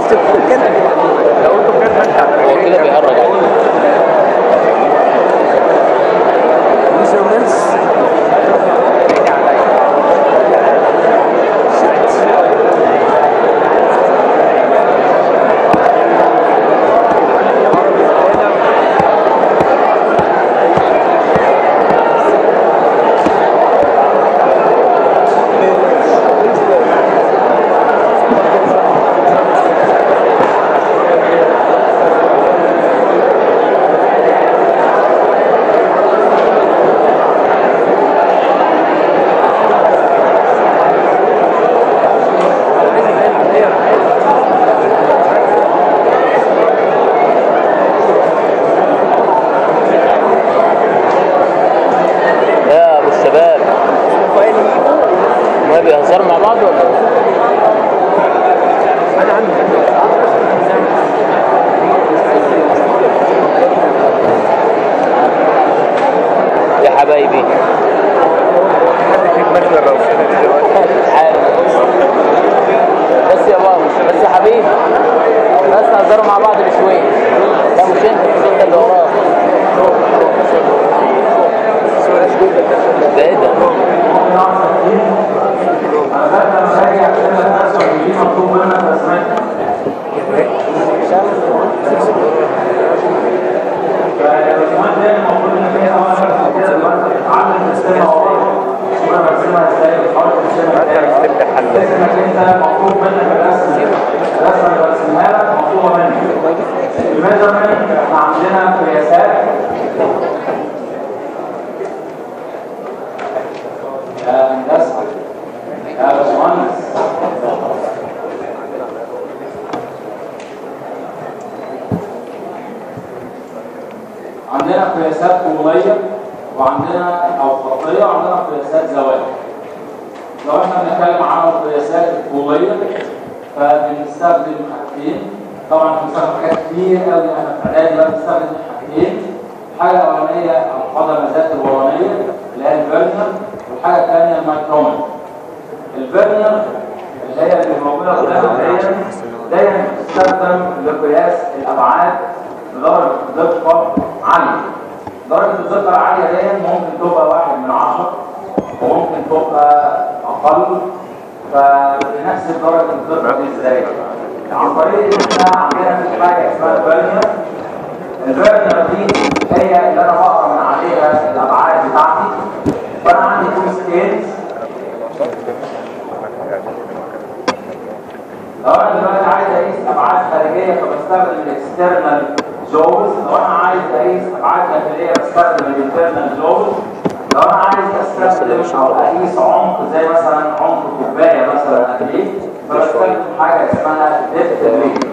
تكتب فوق كده لو قلت كده انت هو كده بيهرج عليك instruments يا ابو الشباب ما بيهزروا مع بعض ولا ايه؟ انا عندي يا حبايبي حد في دماغنا لو كده دلوقتي عارف بس يا بابا بس يا حبيبي بس نهزروا مع بعض بشوية لا مش انت مش انت اللي وراك ده ايه ده؟ انت مش تبدا حل الميجرمنت احنا عندنا قياسات يا هندسه يا باشمهندس عندنا قياسات طوليه وعندنا او خطيه وعندنا قياسات زوايا لو احنا بنتكلم عن القياسات الطوليه فبنستخدم حاجتين طبعا بنستخدم حاجات كتير قوي احنا في اعدادي بقى بنستخدم حاجتين الحاجه الاولانيه القدمه ذات الورانيه اللي هي الفيرنر والحاجه الثانيه المايكرومتر الفيرنر اللي هي اللي موجوده قدامنا دايما دايما بتستخدم لقياس الابعاد بدرجه دقه عاليه درجه الدقه العاليه دي ممكن تبقى واحد من عشرة وممكن تبقى اقل فبنحسب درجه الدقه دي ازاي عن طريق ان احنا عندنا في حاجه اسمها الفيرنر الفيرنر دي هي اللي انا بقرا من عليها الابعاد بتاعتي فانا عندي تو سكيلز لو انا دلوقتي عايز اقيس ابعاد خارجيه فبستخدم الاكسترنال جوز لو انا عايز اقيس ابعاد داخليه بستخدم الانترنال جوز لو انا عايز استخدم او اقيس عمق زي مثلا عمق كوبايه مثلا قد ايه فبستخدم حاجه اسمها ديبت ريت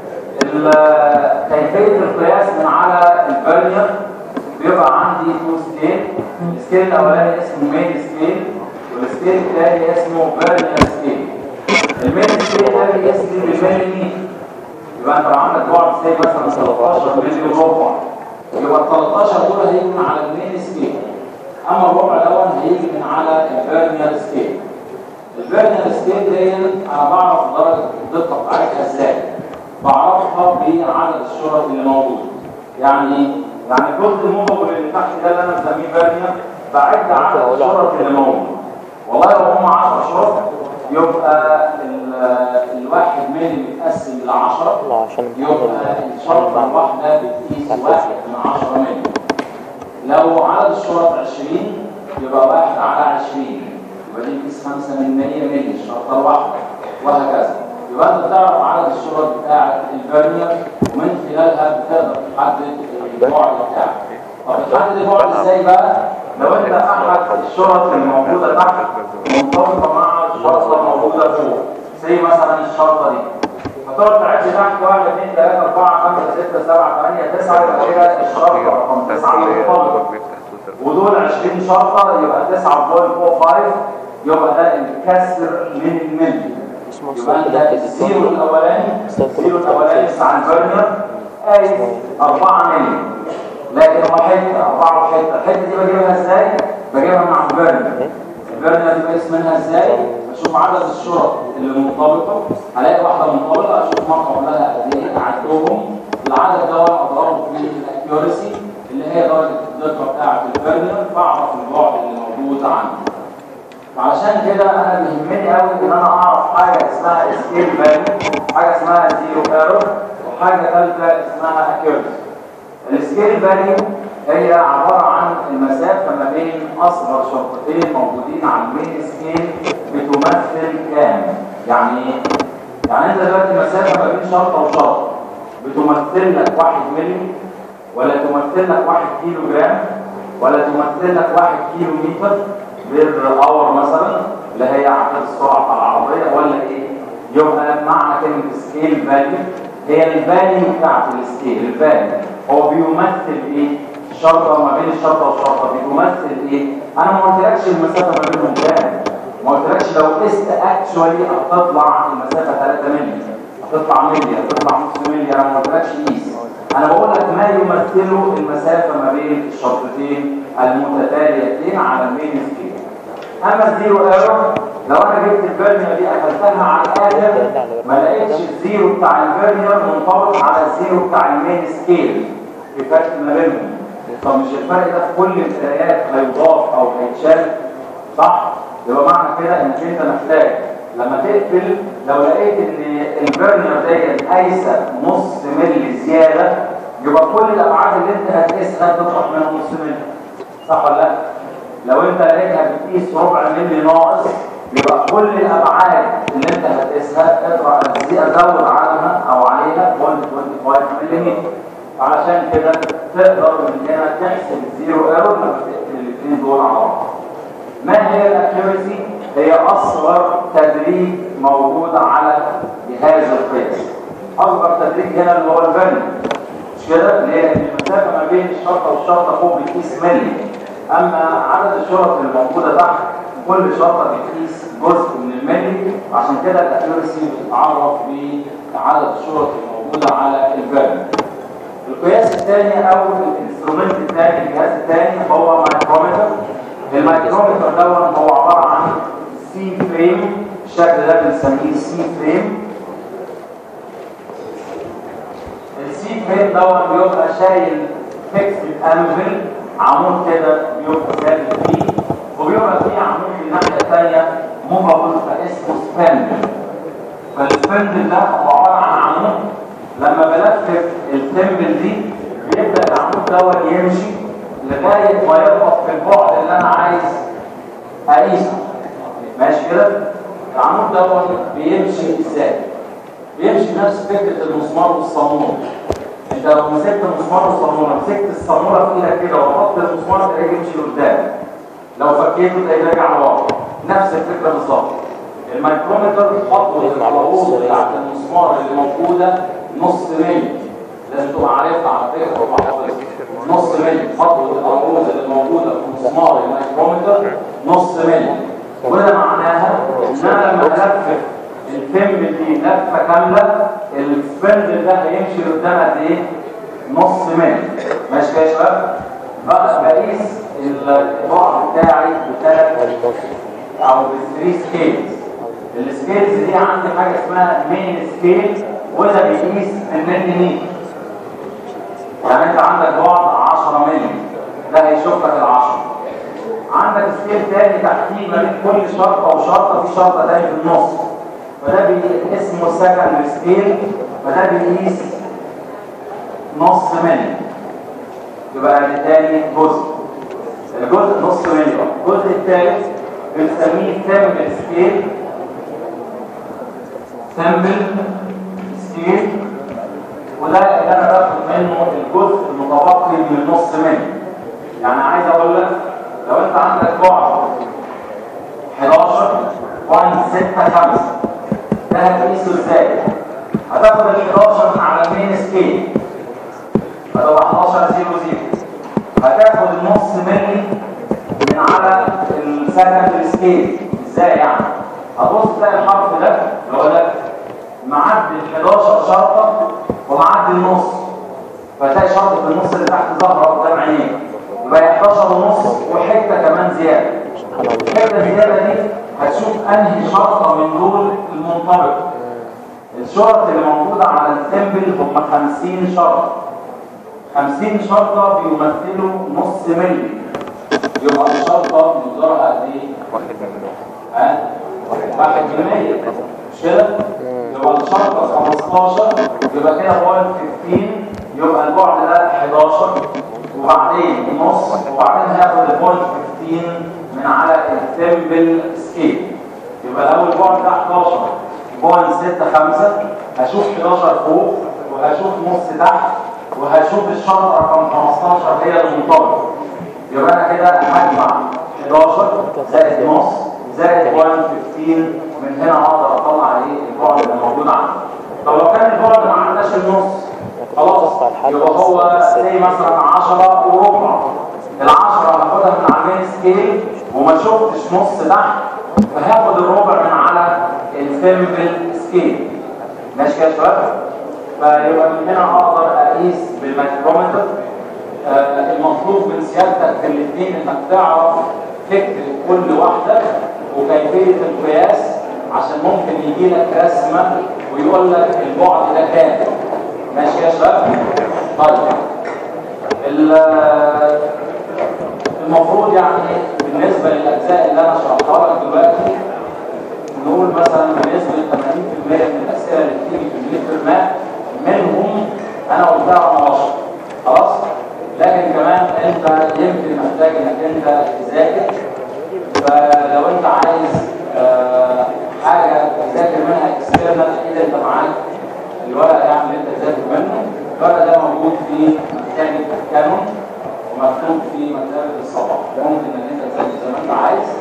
كيفيه القياس من على الفيرنير بيبقى عندي تو سكيل السكيل الاولاني اسمه مين سكيل والسكيل الثاني اسمه فيرنير سكيل المين سكيل ده بيقيس لي بالملي يبقى انت لو عندك بعد سي مثلا 13 ملي ربع يبقى ال 13 دول هيجي من على المين سكيل اما الربع الاول هيجي من على الفيرنير سكيل الفيرنير سكيل دي انا بعرف درجه الدقه بتاعتها ازاي بعرفها بعدد الشرط اللي موجود يعني ايه؟ يعني الجزء الموجب اللي تحت ده اللي انا مسميه فيرنير بعد عدد الشرط اللي موجود والله لو هم 10 شرط يبقى ال- الواحد ملي بيتقسم ل 10 لا عشان يبقى الشرطة الواحدة بتقيس واحد من 10 ملي لو عدد الشرط 20 يبقى واحد على 20 يبقى دي بتقيس 5 من 100 ملي الشرطة الواحدة وهكذا يبقى انت بتعرف عدد الشرط بتاعة الفيرنير ومن خلالها بتقدر تحدد البعد بتاعك طب بتحدد البعد ازاي بقى؟ لو انت احد الشرط الموجودة تحت مرتبطة مع الشرطة الموجودة فوق زي مثلا الشرطة دي فتقعد تعد تحت 1 2 3 4 5 6 7 8 9 يبقى كده الشرطة رقم 9 مرتبطة ودول 20 شرطة يبقى 9.45 يبقى ده الكسر من الملي اسمه يبقى صوت ده الزيرو الاولاني الزيرو الاولاني بتاع الفيرنر قايس 4 ملي لكن هو حته 4 وحته الحته دي بجيبها ازاي؟ بجيبها مع الفيرنر الفيرنير دي بقيس منها ازاي اشوف عدد الشرط اللي منطبقه هلاقي واحده منطبقه اشوف مرقم لها قد ايه اعدهم العدد ده اضربه في الاكيورسي اللي هي درجه الدقه بتاعه الفيرنير بعرف البعد اللي موجود عندي عشان كده انا بيهمني قوي ان انا اعرف حاجه اسمها سكيل فاليو حاجه اسمها زيرو ايرور وحاجه ثالثه اسمها اكيورسي السكيل فاليو هي عباره عن المسافه ما بين اصغر شرطتين موجودين على المين سكيل بتمثل كام يعني ايه يعني انت دلوقتي المسافه ما بين شرطه وشرطه بتمثل لك 1 مللي ولا تمثل لك 1 كيلو جرام ولا تمثل لك 1 كيلو متر بير اور مثلا اللي هي عدد السرعه بتاع العربيه ولا ايه يبقى معنى كلمه سكيل فاليو هي الفاليو بتاعت السكيل الفاليو هو بيمثل ايه شرطه ما بين الشرطه والشرطه بيمثل ايه انا ما قلتلكش المسافه ما بينهم كام ما قلتلكش لو قست اكشوالي هتطلع المسافه 3 مللي هتطلع مللي هتطلع نص مللي انا ما قلتلكش قيس انا بقول لك ما يمثله المسافه ما بين الشرطتين المتتاليتين على المين سكيل اما الزيرو ايرور لو انا جبت الفيرنير دي قفلتها على الاخر ما لقيتش الزيرو بتاع الفيرنير منطبق على الزيرو بتاع المين سكيل في فرق ما بينهم طب مش الفرق ده في كل القرايات هيضاف او هيتشال صح يبقى معنى كده انك انت محتاج لما تقفل لو لقيت ان الفيرنير ديت قايسه نص مللي زياده يبقى كل الابعاد اللي انت هتقيسها تطرح منها نص مللي صح ولا لا لو انت لقيتها بتقيس ربع مللي ناقص يبقى كل الابعاد اللي انت هتقيسها اطرح ازود عنها او عليها 1.25 ملم علشان كده تقدر من هنا تحسب الزيرو ايرور لما تقفل الاثنين دول على بعض ما هي الاكيورسي هي اصغر تدريج موجود على جهاز القياس اصغر تدريج هنا اللي هو الفن مش كده اللي هي المسافه ما بين الشرطه والشرطه فوق بتقيس ملي اما عدد الشرط اللي موجوده تحت كل شرطه بتقيس جزء من الملي عشان كده الاكيورسي بتتعرف بعدد الشرط الموجوده على الفن القياس الثاني او الانسترومنت الثاني الجهاز الثاني هو مايكرومتر المايكرومتر ده هو عباره عن سي فريم الشكل ده بنسميه سي فريم السي فريم ده بيبقى شايل فيكس انفل عمود كده بيبقى ثابت فيه وبيبقى فيه عمود في الناحيه الثانيه مفضل فاسمه سباندل فالسباندل ده هو عباره عن عمود لما بلفف التمبل دي بيبدا العمود دوت يمشي لغايه ما يخبط في البعد اللي انا عايز اقيسه ماشي كده العمود دوت بيمشي ازاي بيمشي نفس فكره المسمار والصاموله انت لو مسكت المسمار والصاموله مسكت الصاموله في ايدك كده وحط المسمار تلاقيه يمشي لقدام لو فكيته تلاقيه راجع لورا نفس الفكره بالظبط الميكرومتر خطوه العروض بتاعت المسمار اللي موجوده نص ملي لازم تبقى عارفها على فكره وتبقى حافظها نص ملي خطوه العروض اللي موجوده في مسمار الميكرومتر نص ملي وده معناها ان انا لما الفف الفم دي لفه كامله السبندل ده هيمشي لقدام قد ايه؟ نص ملي ماشي كده يا شباب؟ بقى بقيس البعد بتاعي بثلاث او بثري سكيلز السكيلز دي عندي حاجه اسمها مين سكيل وده بيقيس النتنين يعني انت عندك بعد 10 مللي ده هيشوف لك ال10 عندك سكيل تاني تحتيه ما بين كل شرطه وشرطه في شرطه تاني في النص فده بي... اسمه سكند سكيل فده بيقيس نص مللي يبقى ده تاني جزء الجزء نص مللي الجزء الثالث بنسميه سامبل سكيل سامبل سكيل وده اللي انا باخد منه الجزء المتبقي من النص مللي يعني عايز اقول لك لو انت عندك بعد 11.65 ده هتقيسه ازاي؟ هتاخد ال 11 على المين سكيل هتبقى 11 0 0 هتاخد النص ملي من على السكند سكيل ازاي يعني؟ هتبص تلاقي الحرف ده اللي هو ده معدي ال 11 شرطه ومعدي النص فتلاقي شرطه في النص اللي تحت ظهره قدام عينيك يبقى 11 ونص وحته كمان زياده الحته الزياده دي هتشوف انهي شرطه من دول المنطبق الشرط اللي موجوده على التمبل هم 50 شرط 50 شرطه بيمثلوا نص ملي يبقى الشرطه مقدارها قد ايه؟ واحد من ها؟ واحد بالمية مش كده؟ يبقى الشرطة 15 يبقى كده بوينت 15 يبقى البعد ده 11 وبعدين نص وبعدين هاخد البوينت 15 من على التمبل سكيل يبقى لو البعد ده 11 بوينت 6 5 هشوف 11 فوق وهشوف نص تحت وهشوف الشرطة رقم 15 هي المنطبق يبقى انا كده هجمع 11 زائد نص زائد 1.15 من هنا اقدر اطلع عليه البعد اللي موجود عندي طب لو كان البعد ما عندناش النص خلاص يبقى هو زي مثلا 10 وربع ال10 هاخدها من على المين سكيل وما شفتش نص تحت فهاخد الربع من على الفيمبل سكيل ماشي كده يا شباب فيبقى من هنا اقدر اقيس بالمايكرومتر آه، المطلوب من سيادتك في الاثنين انك تعرف فكر كل واحدة وكيفية القياس عشان ممكن يجي لك رسمة ويقول لك البعد ده كام ماشي يا شباب؟ طيب ال- المفروض يعني بالنسبة للأجزاء اللي أنا شرحتها لك دلوقتي نقول مثلا بالنسبة ل 80% من الأسئلة اللي بتيجي في الميتر ماء منهم أنا قلتها رقم 10 خلاص؟ لكن كمان أنت يمكن محتاج إنك أنت تذاكر فلو أنت عايز آه، حاجة تذاكر منها اكسترنال أكيد أنت معاك الورق يعني اللي أنت تذاكر منه الورق ده موجود في مكتبة كانون ومكتوب في مكتبة الصباح ممكن إن أنت تذاكر زي ما أنت عايز